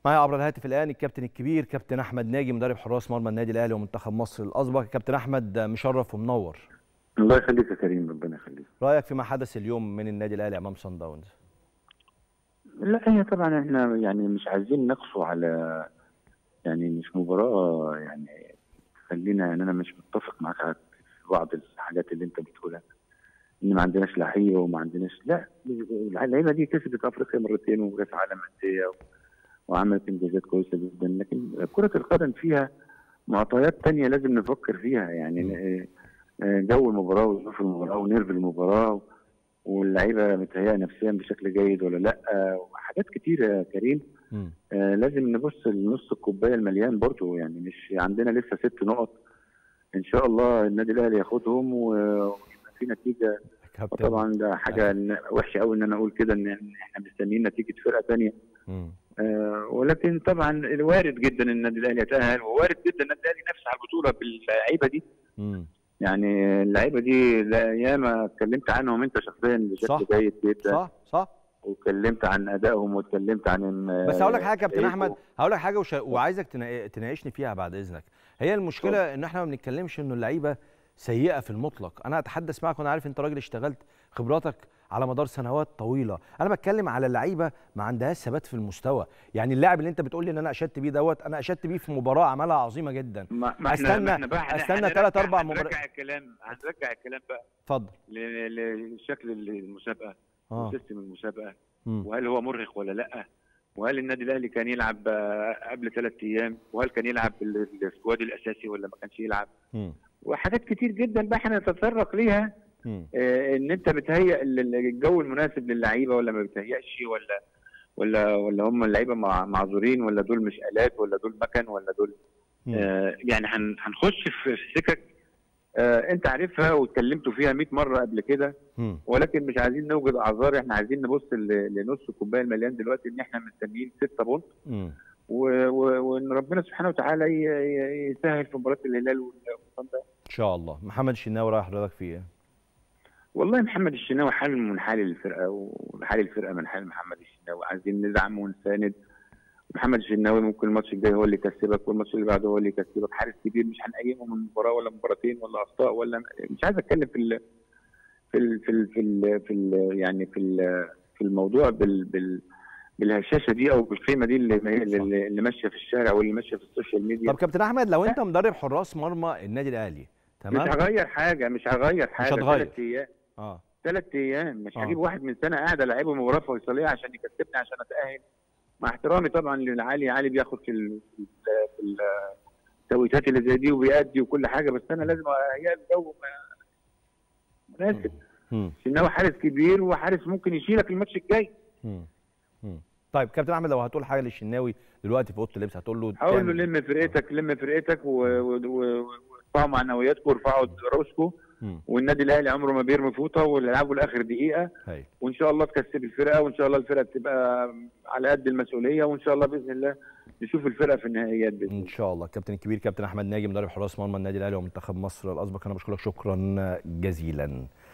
معايا عبر الهاتف الان الكابتن الكبير كابتن احمد ناجي مدرب حراس مرمى النادي الاهلي ومنتخب مصر الاسبق كابتن احمد مشرف ومنور الله يخليك يا كريم ربنا يخليك رايك فيما حدث اليوم من النادي الاهلي امام صن داونز لا هي طبعا احنا يعني مش عايزين نقصوا على يعني مش مباراه يعني خلينا يعني انا مش متفق معاك في بعض الحاجات اللي انت بتقولها ان ما عندناش لعيبه وما عندناش لا اللعيبه دي كسبت افريقيا مرتين وكاس عالم انديه وعملت انجازات كويسه جدا لكن كره القدم فيها معطيات تانية لازم نفكر فيها يعني جو المباراه وظروف المباراه ونيرف المباراه واللعيبه متهيئه نفسيا بشكل جيد ولا لا وحاجات كتيره يا كريم آه لازم نبص لنص الكوبايه المليان برضه يعني مش عندنا لسه ست نقط ان شاء الله النادي الاهلي ياخدهم ويبقى في نتيجه طبعا ده حاجه وحشه قوي ان انا اقول كده ان احنا مستنيين نتيجه فرقه ثانيه آه ولكن طبعا وارد جدا ان النادي الاهلي يتاهل ووارد جدا النادي الاهلي ينافس على البطوله باللعيبه دي مم. يعني اللعيبه دي ياما اتكلمت عنهم انت شخصيا بشكل صح. جيد جدا صح صح واتكلمت عن ادائهم واتكلمت عن بس هقول لك حاجه يا كابتن احمد هقول لك حاجه وش... وعايزك تناقشني فيها بعد اذنك هي المشكله ان احنا ما بنتكلمش انه اللعيبه سيئه في المطلق انا اتحدث معك وانا عارف انت راجل اشتغلت خبراتك على مدار سنوات طويله انا بتكلم على اللعيبه ما عندهاش ثبات في المستوى يعني اللاعب اللي انت بتقول لي ان انا اشدت بيه دوت انا اشدت بيه في مباراه عملها عظيمه جدا ما ما استنى احنا بقى استنى ثلاث اربع مباريات هنرجع الكلام هنرجع الكلام بقى اتفضل لشكل المسابقه آه. وسيستم المسابقه مم. وهل هو مرهق ولا لا وهل النادي الاهلي كان يلعب قبل ثلاث ايام وهل كان يلعب بالسكواد الاساسي ولا ما كانش يلعب مم. وحاجات كتير جدا بقى احنا نتطرق ليها آه ان انت بتهيئ الجو المناسب للعيبه ولا ما بتهيئش ولا ولا ولا هم اللعيبه معذورين ولا دول مش الات ولا دول مكن ولا دول آه يعني هنخش في سكك آه انت عارفها واتكلمتوا فيها 100 مره قبل كده ولكن مش عايزين نوجد اعذار احنا عايزين نبص لنص الكوبايه المليان دلوقتي ان احنا مستنيين 6 بونت وان ربنا سبحانه وتعالى يسهل في مباراه الهلال والصن ان شاء الله محمد الشناوي رايح حضرتك في ايه؟ والله محمد الشناوي حال من حال الفرقه وحال الفرقه من حال محمد الشناوي عايزين ندعم ونساند محمد الشناوي ممكن الماتش الجاي هو اللي يكسبك والماتش اللي بعده هو اللي يكسبك حارس كبير مش هنقيمه من مباراه ولا مباراتين ولا اخطاء ولا مش عايز اتكلم في ال في ال في ال في ال في ال يعني في ال في الموضوع بال بال بالهشاشه دي او بالخيمه دي اللي اللي, اللي ماشيه في الشارع واللي ماشيه في السوشيال ميديا طب كابتن احمد لو انت مدرب حراس مرمى النادي الاهلي تمام مش هغير حاجه مش هغير حاجه مش هتغير ثلاث ايام اه ثلاث ايام مش آه. هجيب واحد من سنه قاعد العبه مباراه فيصليه عشان يكسبني عشان اتاهل مع احترامي طبعا لعلي علي بياخد في ال في التوقيتات اللي زي دي وبيأدي وكل حاجه بس انا لازم اهيئ الجو مناسب شناوي حارس كبير وحارس ممكن يشيلك الماتش الجاي طيب كابتن احمد لو هتقول حاجه للشناوي دلوقتي في اوضه اللبس هتقول له هقول له لم فرقتك لم فرقتك وارفعوا معنوياتكم وارفعوا راسكم والنادي الاهلي عمره ما بيرمي فوطه ويلعبوا لاخر دقيقه هي. وان شاء الله تكسب الفرقه وان شاء الله الفرقه تبقى على قد المسؤوليه وان شاء الله باذن الله نشوف الفرقه في النهائيات باذن ان شاء الله الكابتن الكبير كابتن احمد ناجي مدرب حراس مرمى النادي الاهلي ومنتخب مصر الاسبق انا بشكرك شكرا جزيلا